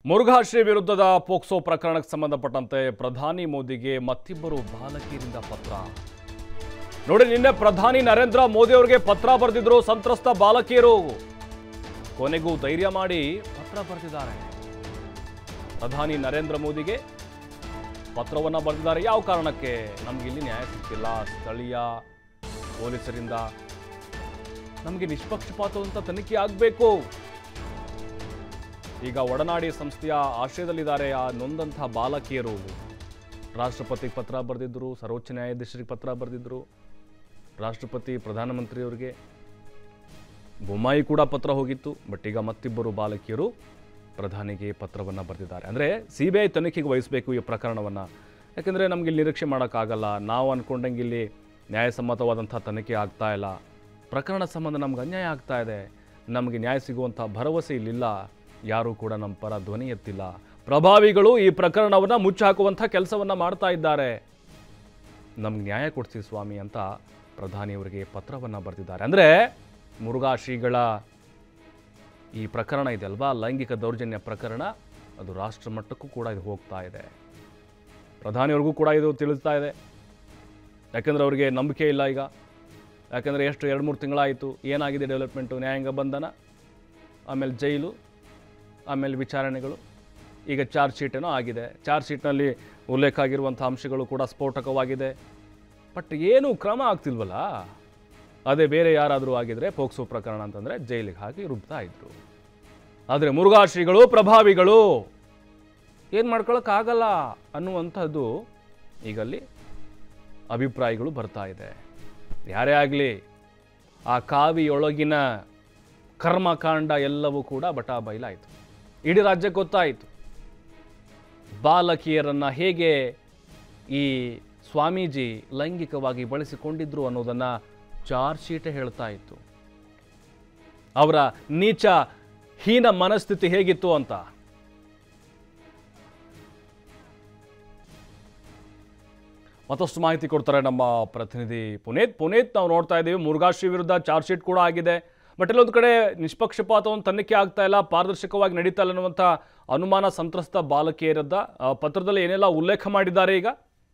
ಮುರುಘಾಶ್ರೀ ವಿರುದ್ಧದ ಪೋಕ್ಸೋ ಪ್ರಕರಣಕ್ಕೆ ಸಂಬಂಧಪಟ್ಟಂತೆ ಪ್ರಧಾನಿ ಮೋದಿಗೆ ಮತ್ತಿಬ್ಬರು ಬಾಲಕಿಯರಿಂದ ಪತ್ರ ನೋಡಿ ನಿನ್ನೆ ಪ್ರಧಾನಿ ನರೇಂದ್ರ ಮೋದಿ ಅವರಿಗೆ ಪತ್ರ ಬರೆದಿದ್ರು ಸಂತ್ರಸ್ತ ಬಾಲಕಿಯರು ಕೊನೆಗೂ ಧೈರ್ಯ ಮಾಡಿ ಪತ್ರ ಬರೆದಿದ್ದಾರೆ ಪ್ರಧಾನಿ ನರೇಂದ್ರ ಮೋದಿಗೆ ಪತ್ರವನ್ನ ಬರೆದಿದ್ದಾರೆ ಯಾವ ಕಾರಣಕ್ಕೆ ನಮ್ಗೆ ಇಲ್ಲಿ ನ್ಯಾಯ ಸಿಕ್ಕಿಲ್ಲ ಸ್ಥಳೀಯ ಪೊಲೀಸರಿಂದ ನಮಗೆ ನಿಷ್ಪಕ್ಷಪಾತವಂತ ತನಿಖೆ ಆಗಬೇಕು ಈಗ ಒಡನಾಡಿ ಸಂಸ್ಥೆಯ ಆಶ್ರಯದಲ್ಲಿದ್ದಾರೆ ಆ ನೊಂದಂತಹ ಬಾಲಕಿಯರು ರಾಷ್ಟ್ರಪತಿಗೆ ಪತ್ರ ಬರೆದಿದ್ದರು ಸರ್ವೋಚ್ಚ ನ್ಯಾಯಾಧೀಶರಿಗೆ ಪತ್ರ ಬರೆದಿದ್ದರು ರಾಷ್ಟ್ರಪತಿ ಪ್ರಧಾನಮಂತ್ರಿಯವರಿಗೆ ಬೊಮ್ಮಾಯಿ ಕೂಡ ಪತ್ರ ಹೋಗಿತ್ತು ಬಟ್ ಈಗ ಮತ್ತಿಬ್ಬರು ಬಾಲಕಿಯರು ಪ್ರಧಾನಿಗೆ ಪತ್ರವನ್ನು ಬರೆದಿದ್ದಾರೆ ಅಂದರೆ ಸಿ ಬಿ ಐ ತನಿಖೆಗೆ ವಹಿಸಬೇಕು ಈ ಪ್ರಕರಣವನ್ನು ಯಾಕೆಂದರೆ ನಮಗೆ ಇಲ್ಲಿ ನಿರೀಕ್ಷೆ ಮಾಡೋಕ್ಕಾಗಲ್ಲ ನಾವು ಅಂದ್ಕೊಂಡಂಗೆ ಇಲ್ಲಿ ನ್ಯಾಯಸಮ್ಮತವಾದಂಥ ತನಿಖೆ ಆಗ್ತಾ ಇಲ್ಲ ಪ್ರಕರಣ ಸಂಬಂಧ ನಮ್ಗೆ ಅನ್ಯಾಯ ಆಗ್ತಾ ಇದೆ ನಮಗೆ ನ್ಯಾಯ ಸಿಗುವಂಥ ಭರವಸೆ ಇಲ್ಲಿಲ್ಲ ಯಾರೂ ಕೂಡ ನಮ್ಮ ಪರ ಧ್ವನಿ ಎತ್ತಿಲ್ಲ ಪ್ರಭಾವಿಗಳು ಈ ಪ್ರಕರಣವನ್ನು ಮುಚ್ಚಾಕುವಂಥ ಕೆಲಸವನ್ನು ಮಾಡ್ತಾ ಇದ್ದಾರೆ ನಮ್ಗೆ ನ್ಯಾಯ ಕೊಡಿಸಿ ಸ್ವಾಮಿ ಅಂತ ಪ್ರಧಾನಿಯವರಿಗೆ ಪತ್ರವನ್ನು ಬರೆದಿದ್ದಾರೆ ಅಂದರೆ ಮುರುಘಾ ಶ್ರೀಗಳ ಈ ಪ್ರಕರಣ ಇದೆಯಲ್ವಾ ಲೈಂಗಿಕ ದೌರ್ಜನ್ಯ ಪ್ರಕರಣ ಅದು ರಾಷ್ಟ್ರ ಮಟ್ಟಕ್ಕೂ ಕೂಡ ಇದು ಹೋಗ್ತಾ ಇದೆ ಪ್ರಧಾನಿಯವ್ರಿಗೂ ಕೂಡ ಇದು ತಿಳಿಸ್ತಾ ಇದೆ ಯಾಕೆಂದರೆ ಅವರಿಗೆ ನಂಬಿಕೆ ಇಲ್ಲ ಈಗ ಯಾಕೆಂದರೆ ಎಷ್ಟು ಎರಡು ಮೂರು ತಿಂಗಳಾಯಿತು ಏನಾಗಿದೆ ಡೆವಲಪ್ಮೆಂಟು ನ್ಯಾಯಾಂಗ ಬಂಧನ ಆಮೇಲೆ ಜೈಲು ಆಮೇಲೆ ವಿಚಾರಣೆಗಳು ಈಗ ಚಾರ್ಜ್ ಶೀಟ್ ಏನೋ ಆಗಿದೆ ಚಾರ್ಜ್ ಶೀಟ್ನಲ್ಲಿ ಉಲ್ಲೇಖ ಆಗಿರುವಂಥ ಅಂಶಗಳು ಕೂಡ ಸ್ಫೋಟಕವಾಗಿದೆ ಬಟ್ ಏನೂ ಕ್ರಮ ಆಗ್ತಿಲ್ವಲ್ಲ ಅದೇ ಬೇರೆ ಯಾರಾದರೂ ಆಗಿದ್ರೆ ಪೋಕ್ಸೋ ಪ್ರಕರಣ ಅಂತಂದರೆ ಜೈಲಿಗೆ ಹಾಕಿ ರುಬ್ತಾ ಇದ್ರು ಆದರೆ ಮುರುಘಾ ಶ್ರೀಗಳು ಪ್ರಭಾವಿಗಳು ಏನು ಮಾಡ್ಕೊಳಕ್ಕಾಗಲ್ಲ ಅನ್ನುವಂಥದ್ದು ಈಗಲ್ಲಿ ಅಭಿಪ್ರಾಯಗಳು ಬರ್ತಾ ಇದೆ ಯಾರೇ ಆಗಲಿ ಆ ಕಾವಿಯೊಳಗಿನ ಕರ್ಮಕಾಂಡ ಎಲ್ಲವೂ ಕೂಡ ಬಟಾ ಬಯಲಾಯಿತು ಇಡೀ ರಾಜ್ಯಕ್ಕೆ ಗೊತ್ತಾಯಿತು ಬಾಲಕಿಯರನ್ನು ಹೇಗೆ ಈ ಸ್ವಾಮೀಜಿ ಲೈಂಗಿಕವಾಗಿ ಬಳಸಿಕೊಂಡಿದ್ರು ಅನ್ನೋದನ್ನು ಚಾರ್ಜ್ ಶೀಟೇ ಹೇಳ್ತಾ ಇತ್ತು ಅವರ ನೀಚ ಹೀನ ಮನಸ್ಥಿತಿ ಹೇಗಿತ್ತು ಅಂತ ಮತ್ತಷ್ಟು ಮಾಹಿತಿ ಕೊಡ್ತಾರೆ ನಮ್ಮ ಪ್ರತಿನಿಧಿ ಪುನೀತ್ ಪುನೀತ್ ನಾವು ನೋಡ್ತಾ ಇದ್ದೀವಿ ಮುರುಘಾಶ್ರೀ ವಿರುದ್ಧ ಚಾರ್ಜ್ ಶೀಟ್ ಕೂಡ ಆಗಿದೆ ಬಟ್ ಇಲ್ಲೊಂದು ಕಡೆ ನಿಷ್ಪಕ್ಷಪಾತವನ್ನು ತನಿಖೆ ಆಗ್ತಾ ಇಲ್ಲ ಪಾರದರ್ಶಕವಾಗಿ ನಡೀತಾ ಇಲ್ಲ ಅನ್ನುವಂಥ ಅನುಮಾನ ಸಂತ್ರಸ್ತ ಬಾಲಕಿಯರದ್ದ ಆ, ಪತ್ರದಲ್ಲಿ ಏನೆಲ್ಲ ಉಲ್ಲೇಖ ಮಾಡಿದ್ದಾರೆ ಈಗ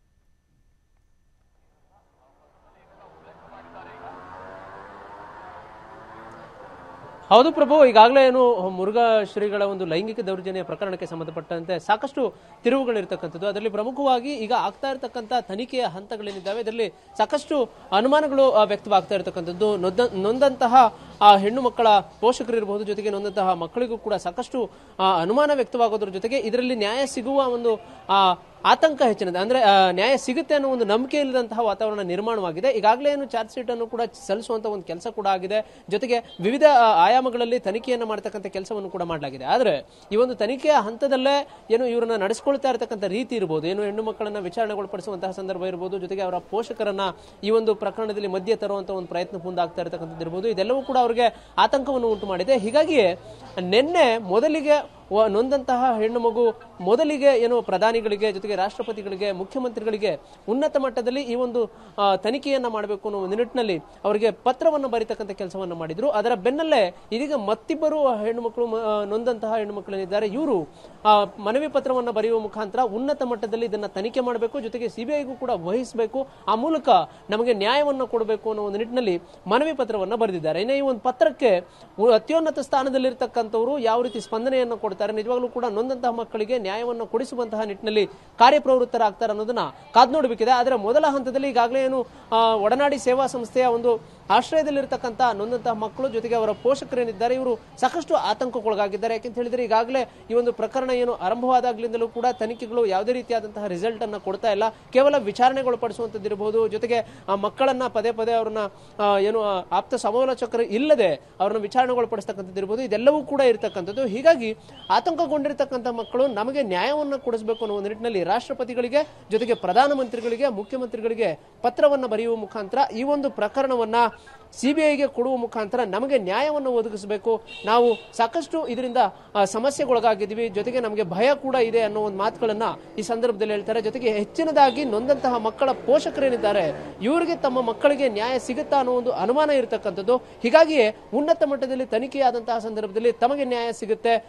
ಹೌದು ಪ್ರಭು ಈಗಾಗಲೇ ಏನು ಮುರುಘಾ ಶ್ರೀಗಳ ಒಂದು ಲೈಂಗಿಕ ದೌರ್ಜನ್ಯ ಪ್ರಕರಣಕ್ಕೆ ಸಂಬಂಧಪಟ್ಟಂತೆ ಸಾಕಷ್ಟು ತಿರುವುಗಳಿರ್ತಕ್ಕಂಥದ್ದು ಅದರಲ್ಲಿ ಪ್ರಮುಖವಾಗಿ ಈಗ ಆಗ್ತಾ ಇರತಕ್ಕಂಥ ತನಿಖೆಯ ಹಂತಗಳೇನಿದ್ದಾವೆ ಇದರಲ್ಲಿ ಸಾಕಷ್ಟು ಅನುಮಾನಗಳು ಆ, ವ್ಯಕ್ತವಾಗ್ತಾ ಇರತಕ್ಕಂಥದ್ದು ನೊಂದ ನೊಂದಂತಹ ಆ ಹೆಣ್ಣು ಮಕ್ಕಳ ಪೋಷಕರು ಇರಬಹುದು ಜೊತೆಗೆ ನೊಂದಂತಹ ಮಕ್ಕಳಿಗೂ ಕೂಡ ಸಾಕಷ್ಟು ಆ, ಅನುಮಾನ ವ್ಯಕ್ತವಾಗೋದ್ರ ಜೊತೆಗೆ ಇದರಲ್ಲಿ ನ್ಯಾಯ ಸಿಗುವ ಒಂದು ಆ ಆತಂಕ ಹೆಚ್ಚಿನದೆ ಅಂದ್ರೆ ಆ, ನ್ಯಾಯ ಸಿಗುತ್ತೆ ಅನ್ನೋ ಒಂದು ನಂಬಿಕೆ ಇಲ್ಲದಂತಹ ವಾತಾವರಣ ನಿರ್ಮಾಣವಾಗಿದೆ ಈಗಾಗಲೇ ಏನು ಚಾರ್ಜ್ ಶೀಟ್ ಅನ್ನು ಕೂಡ ಸಲ್ಲಿಸುವಂತ ಒಂದು ಕೆಲಸ ಕೂಡ ಆಗಿದೆ ಜೊತೆಗೆ ವಿವಿಧ ಆ, ಆಯಾಮಗಳಲ್ಲಿ ತನಿಖೆಯನ್ನು ಮಾಡತಕ್ಕಂಥ ಕೆಲಸವನ್ನು ಕೂಡ ಮಾಡಲಾಗಿದೆ ಆದ್ರೆ ಈ ಒಂದು ತನಿಖೆಯ ಹಂತದಲ್ಲೇ ಏನು ಇವರನ್ನ ನಡೆಸ್ಕೊಳ್ತಾ ಇರತಕ್ಕಂಥ ರೀತಿ ಇರಬಹುದು ಏನು ಹೆಣ್ಣು ಮಕ್ಕಳನ್ನ ವಿಚಾರಣೆಗೊಳಪಡಿಸುವಂತಹ ಸಂದರ್ಭ ಇರಬಹುದು ಜೊತೆಗೆ ಅವರ ಪೋಷಕರನ್ನ ಈ ಒಂದು ಪ್ರಕರಣದಲ್ಲಿ ಮಧ್ಯೆ ತರುವಂತ ಒಂದು ಪ್ರಯತ್ನ ಮುಂದಾಗ್ತಾ ಇರತಕ್ಕಂಥದ್ದು ಇರಬಹುದು ಇದೆಲ್ಲವೂ ಕೂಡ ಅವರಿಗೆ ಆತಂಕವನ್ನು ಉಂಟು ಮಾಡಿದೆ ಹೀಗಾಗಿಯೇ ನಿನ್ನೆ ಮೊದಲಿಗೆ ವ- ನೊಂದಂತಹ ಹೆಣ್ಣು ಮಗು ಮೊದಲಿಗೆ ಏನು ಪ್ರಧಾನಿಗಳಿಗೆ ಜೊತೆಗೆ ರಾಷ್ಟ್ರಪತಿಗಳಿಗೆ ಮುಖ್ಯಮಂತ್ರಿಗಳಿಗೆ ಉನ್ನತ ಮಟ್ಟದಲ್ಲಿ ಈ ಒಂದು ಆ, ತನಿಖೆಯನ್ನ ಮಾಡಬೇಕು ಅನ್ನೋ ಒಂದು ನಿಟ್ಟಿನಲ್ಲಿ ಅವರಿಗೆ ಪತ್ರವನ್ನು ಬರೀತಕ್ಕಂಥ ಕೆಲಸವನ್ನು ಮಾಡಿದ್ರು ಅದರ ಬೆನ್ನಲ್ಲೇ ಇದೀಗ ಮತ್ತಿಬ್ಬರು ಹೆಣ್ಣು ಮಕ್ಕಳು ಮ- ಆ, ನೊಂದಂತಹ ಹೆಣ್ಣು ಮಕ್ಕಳೇನಿದ್ದಾರೆ ಇವರು ಮನವಿ ಪತ್ರವನ್ನು ಬರೆಯುವ ಮುಖಾಂತರ ಉನ್ನತ ಮಟ್ಟದಲ್ಲಿ ಇದನ್ನ ತನಿಖೆ ಮಾಡಬೇಕು ಜೊತೆಗೆ ಸಿಬಿಐಗೂ ಕೂಡ ವಹಿಸಬೇಕು ಆ ಮೂಲಕ ನಮಗೆ ನ್ಯಾಯವನ್ನು ಕೊಡಬೇಕು ಅನ್ನೋ ಒಂದು ನಿಟ್ಟಿನಲ್ಲಿ ಮನವಿ ಪತ್ರವನ್ನು ಬರೆದಿದ್ದಾರೆ ಇನ್ನು ಈ ಒಂದು ಪತ್ರಕ್ಕೆ ಉ- ಅತ್ಯುನ್ನತ ಸ್ಥಾನದಲ್ಲಿರ್ತಕ್ಕಂಥವರು ಯಾವ ರೀತಿ ಸ್ಪಂದನೆಯನ್ನು ಕೊಡ್ತಾರೆ ನಿಜವಾಗ್ಲೂ ಕೂಡ ನೊಂದಂತಹ ಮಕ್ಕಳಿಗೆ ನ್ಯಾಯವನ್ನು ಕೊಡಿಸುವಂತಹ ನಿಟ್ಟಿನಲ್ಲಿ ಕಾರ್ಯಪ್ರವೃತ್ತರಾಗ್ತಾರೆ ಅನ್ನೋದನ್ನ ಕಾದ್ ನೋಡಬೇಕಿದೆ ಆದರೆ ಮೊದಲ ಹಂತದಲ್ಲಿ ಈಗಾಗಲೇ ಏನು ಆ, ಒಡನಾಡಿ ಸೇವಾ ಸಂಸ್ಥೆಯ ಒಂದು ಆಶ್ರಯದಲ್ಲಿರ್ತಕ್ಕಂಥ ನೊಂದಂತಹ ಮಕ್ಕಳು ಜೊತೆಗೆ ಅವರ ಪೋಷಕರೇನಿದ್ದಾರೆ ಇವರು ಸಾಕಷ್ಟು ಆತಂಕಕ್ಕೊಳಗಾಗಿದ್ದಾರೆ ಯಾಕೆಂತ ಹೇಳಿದ್ರೆ ಈಗಾಗಲೇ ಈ ಒಂದು ಪ್ರಕರಣ ಏನು ಆರಂಭವಾದಾಗ್ಲಿಂದಲೂ ಕೂಡ ತನಿಖೆಗಳು ಯಾವುದೇ ರೀತಿಯಾದಂತಹ ರಿಸಲ್ಟ್ ಅನ್ನ ಕೊಡ್ತಾ ಇಲ್ಲ ಕೇವಲ ವಿಚಾರಣೆಗೊಳಪಡಿಸುವಂತದ್ದು ಇರಬಹುದು ಜೊತೆಗೆ ಆ ಮಕ್ಕಳನ್ನ ಪದೇ ಪದೇ ಅವ್ರನ್ನ ಆ, ಏನು ಆ, ಆಪ್ತ ಸಮಾಲೋಚಕರು ಇಲ್ಲದೆ ಅವ್ರನ್ನ ವಿಚಾರಣೆಗೊಳಪಡಿಸ್ತಕ್ಕಂಥದ್ದು ಇರಬಹುದು ಇದೆಲ್ಲವೂ ಕೂಡ ಇರತಕ್ಕಂಥದ್ದು ಹೀಗಾಗಿ ಆತಂಕಗೊಂಡಿರ್ತಕ್ಕಂಥ ಮಕ್ಕಳು ನಮಗೆ ನ್ಯಾಯವನ್ನು ಕೊಡಿಸಬೇಕು ಅನ್ನೋ ಒಂದು ನಿಟ್ಟಿನಲ್ಲಿ ರಾಷ್ಟ್ರಪತಿಗಳಿಗೆ ಜೊತೆಗೆ ಪ್ರಧಾನಮಂತ್ರಿಗಳಿಗೆ ಮುಖ್ಯಮಂತ್ರಿಗಳಿಗೆ ಪತ್ರವನ್ನು ಬರೆಯುವ ಮುಖಾಂತರ ಈ ಒಂದು ಪ್ರಕರಣವನ್ನ ಸಿಬಿಐಗೆ ಕೊಡುವ ಮುಖಾಂತರ ನಮಗೆ ನ್ಯಾಯವನ್ನು ಒದಗಿಸಬೇಕು ನಾವು ಸಾಕಷ್ಟು ಇದರಿಂದ ಆ, ಸಮಸ್ಯೆಗೊಳಗಾಗಿದ್ದೀವಿ ಜೊತೆಗೆ ನಮಗೆ ಭಯ ಕೂಡ ಇದೆ ಅನ್ನೋ ಒಂದು ಮಾತುಗಳನ್ನ ಈ ಸಂದರ್ಭದಲ್ಲಿ ಹೇಳ್ತಾರೆ ಜೊತೆಗೆ ಹೆಚ್ಚಿನದಾಗಿ ನೊಂದಂತಹ ಮಕ್ಕಳ ಪೋಷಕರೇನಿದ್ದಾರೆ ಇವರಿಗೆ ತಮ್ಮ ಮಕ್ಕಳಿಗೆ ನ್ಯಾಯ ಸಿಗುತ್ತಾ ಅನ್ನೋ ಒಂದು ಅನುಮಾನ ಇರತಕ್ಕಂಥದ್ದು ಹೀಗಾಗಿಯೇ ಉನ್ನತ ಮಟ್ಟದಲ್ಲಿ ತನಿಖೆಯಾದಂತಹ ಸಂದರ್ಭದಲ್ಲಿ ತಮಗೆ ನ್ಯಾಯ ಸಿಗುತ್ತೆ ಜೊತೆಗೆ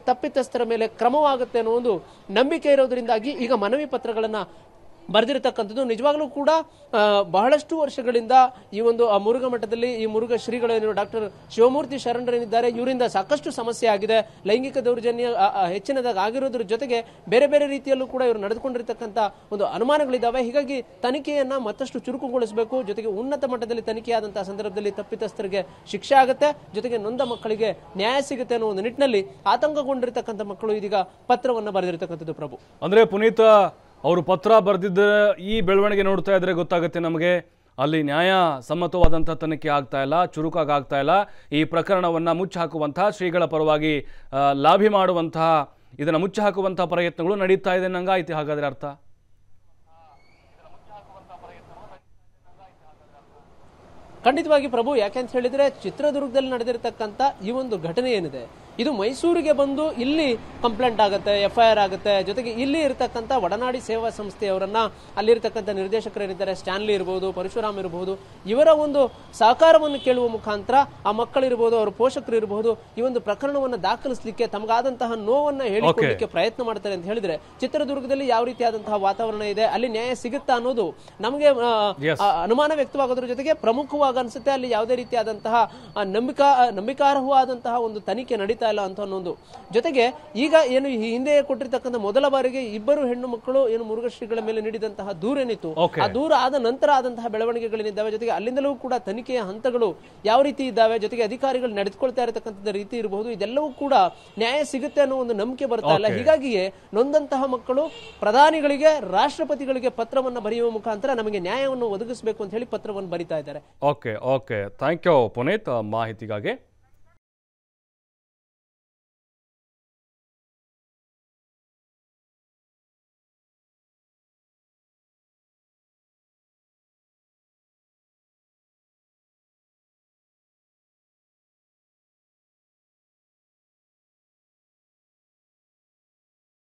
ತಪ್ಪಿತಸ್ಥರ ಮೇಲೆ ಕ್ರಮವಾಗುತ್ತೆ ಅನ್ನೋ ಒಂದು ನಂಬಿಕೆ ಇರೋದ್ರಿಂದಾಗಿ ಈಗ ಮನವಿ ಪತ್ರಗಳನ್ನ ಬರೆದಿರತಕ್ಕಂಥದ್ದು ನಿಜವಾಗ್ಲೂ ಕೂಡ ಆ, ಬಹಳಷ್ಟು ವರ್ಷಗಳಿಂದ ಈ ಒಂದು ಆ ಮುರುಘ ಮಠದಲ್ಲಿ ಈ ಮುರುಘ ಶ್ರೀಗಳೇನು ಡಾಕ್ಟರ್ ಶಿವಮೂರ್ತಿ ಶರಣರೇನಿದ್ದಾರೆ ಇವರಿಂದ ಸಾಕಷ್ಟು ಸಮಸ್ಯೆ ಆಗಿದೆ ಲೈಂಗಿಕ ದೌರ್ಜನ್ಯ ಆ, ಆ, ಹೆಚ್ಚಿನದಾಗಿ ಆಗಿರೋದ್ರ ಜೊತೆಗೆ ಬೇರೆ ಬೇರೆ ರೀತಿಯಲ್ಲೂ ಕೂಡ ಇವರು ನಡೆದುಕೊಂಡಿರ್ತಕ್ಕಂಥ ಒಂದು ಅನುಮಾನಗಳಿದ್ದಾವೆ ಹೀಗಾಗಿ ತನಿಖೆಯನ್ನ ಮತ್ತಷ್ಟು ಚುರುಕುಗೊಳಿಸಬೇಕು ಜೊತೆಗೆ ಉನ್ನತ ಮಟ್ಟದಲ್ಲಿ ತನಿಖೆಯಾದಂತಹ ಸಂದರ್ಭದಲ್ಲಿ ತಪ್ಪಿತಸ್ಥರಿಗೆ ಶಿಕ್ಷೆ ಆಗುತ್ತೆ ಜೊತೆಗೆ ನೊಂದ ಮಕ್ಕಳಿಗೆ ನ್ಯಾಯ ಸಿಗುತ್ತೆ ಅನ್ನೋ ಒಂದು ನಿಟ್ಟಿನಲ್ಲಿ ಆತಂಕಗೊಂಡಿರ್ತಕ್ಕಂಥ ಮಕ್ಕಳು ಇದೀಗ ಪತ್ರವನ್ನ ಬರೆದಿರ್ತಕ್ಕಂಥದ್ದು ಪ್ರಭು ಅಂದರೆ ಪುನೀತ್ ಅವರು ಪತ್ರ ಬರೆದಿದ್ದ ಈ ಬೆಳವಣಿಗೆ ನೋಡ್ತಾ ಇದ್ರೆ ಗೊತ್ತಾಗುತ್ತೆ ನಮಗೆ ಅಲ್ಲಿ ನ್ಯಾಯ ಸಮ್ಮತವಾದಂಥ ತನಿಖೆ ಆಗ್ತಾ ಇಲ್ಲ ಚುರುಕಾಗಿ ಆಗ್ತಾ ಇಲ್ಲ ಈ ಪ್ರಕರಣವನ್ನು ಮುಚ್ಚಿ ಹಾಕುವಂತಹ ಶ್ರೀಗಳ ಪರವಾಗಿ ಆ, ಲಾಭಿ ಮಾಡುವಂತಹ ಇದನ್ನು ಮುಚ್ಚಿ ಹಾಕುವಂತಹ ಪ್ರಯತ್ನಗಳು ನಡೀತಾ ಇದೆ ನಂಗಾಯ್ತು ಹಾಗಾದ್ರೆ ಅರ್ಥ ಖಂಡಿತವಾಗಿ ಪ್ರಭು ಯಾಕೆಂತ ಹೇಳಿದ್ರೆ ಚಿತ್ರದುರ್ಗದಲ್ಲಿ ನಡೆದಿರತಕ್ಕಂತ ಈ ಒಂದು ಘಟನೆ ಏನಿದೆ ಇದು ಮೈಸೂರಿಗೆ ಬಂದು ಇಲ್ಲಿ ಕಂಪ್ಲೇಂಟ್ ಆಗುತ್ತೆ ಎಫ್ ಐ ಆರ್ ಆಗುತ್ತೆ ಜೊತೆಗೆ ಇಲ್ಲಿ ಇರತಕ್ಕಂತ ಒಡನಾಡಿ ಸೇವಾ ಸಂಸ್ಥೆಯವರನ್ನ ಅಲ್ಲಿರ್ತಕ್ಕಂಥ ನಿರ್ದೇಶಕರೇನಿದ್ದಾರೆ ಸ್ಟ್ಯಾನ್ಲಿ ಇರಬಹುದು ಪರಶುರಾಮ್ ಇರಬಹುದು ಇವರ ಒಂದು ಸಹಕಾರವನ್ನು ಕೇಳುವ ಮುಖಾಂತರ ಆ ಮಕ್ಕಳಿರಬಹುದು ಅವರ ಪೋಷಕರು ಇರಬಹುದು ಈ ಒಂದು ಪ್ರಕರಣವನ್ನು ದಾಖಲಿಸಲಿಕ್ಕೆ ತಮಗಾದಂತಹ ನೋವನ್ನ ಹೇಳಿಕೊಳ್ಳಲಿಕ್ಕೆ ಪ್ರಯತ್ನ ಮಾಡ್ತಾರೆ ಅಂತ ಹೇಳಿದ್ರೆ ಚಿತ್ರದುರ್ಗದಲ್ಲಿ ಯಾವ ರೀತಿಯಾದಂತಹ ವಾತಾವರಣ ಇದೆ ಅಲ್ಲಿ ನ್ಯಾಯ ಸಿಗುತ್ತಾ ಅನ್ನೋದು ನಮಗೆ ಆ, Yes. ಆ, ಅನುಮಾನ ವ್ಯಕ್ತವಾಗೋದ್ರ ಜೊತೆಗೆ ಪ್ರಮುಖವಾಗಿ ಅನ್ಸುತ್ತೆ ಅಲ್ಲಿ ಯಾವುದೇ ರೀತಿಯಾದಂತಹ ಆ, ನಂಬಿಕಾ ನಂಬಿಕಾರ್ಹವಾದಂತಹ ಒಂದು ತನಿಖೆ ನಡೀತಾ ಇಲ್ಲ ಅಂತ ಅನ್ನೋದು ಜೊತೆಗೆ ಈಗ ಏನು ಈ ಹಿಂದೆ ಕೊಟ್ಟಿರ್ತಕ್ಕಂಥ ಮೊದಲ ಬಾರಿಗೆ ಇಬ್ಬರು ಹೆಣ್ಣು ಮಕ್ಕಳು ಏನು ಮುರುಘಶ್ರೀಗಳ ಮೇಲೆ ನೀಡಿದಂತಹ ದೂರೇನಿತ್ತು Okay. ಆ ದೂರ ಆದ ನಂತರ ಆದಂತಹ ಬೆಳವಣಿಗೆಗಳೇನಿದ್ದಾವೆ ಜೊತೆಗೆ ಅಲ್ಲಿಂದಲೂ ಕೂಡ ತನಿಖೆಯ ಹಂತಗಳು ಯಾವ ರೀತಿ ಇದ್ದಾವೆ ಜೊತೆಗೆ ಅಧಿಕಾರಿಗಳು ನಡೆದುಕೊಳ್ತಾ ಇರತಕ್ಕಂಥದ್ದು ರೀತಿ ಇರಬಹುದು ಇದೆಲ್ಲವೂ ಕೂಡ ನ್ಯಾಯ ಸಿಗುತ್ತೆ ಅನ್ನೋ ಒಂದು ನಂಬಿಕೆ ಬರ್ತಾ ಇಲ್ಲ Okay. ಹೀಗಾಗಿಯೇ ನೊಂದಂತಹ ಮಕ್ಕಳು ಪ್ರಧಾನಿಗಳಿಗೆ ರಾಷ್ಟ್ರಪತಿಗಳಿಗೆ ಪತ್ರವನ್ನು ಬರೆಯುವ ಮುಖಾಂತರ ನಮಗೆ ನ್ಯಾಯವನ್ನು ಒದಗಿಸಬೇಕು ಅಂತ ಹೇಳಿ ಪತ್ರವನ್ನು ಬರಿತಾ ಇದ್ದಾರೆ okay okay thank you Puneeth ಮಾಹಿತಿಗಾಗಿ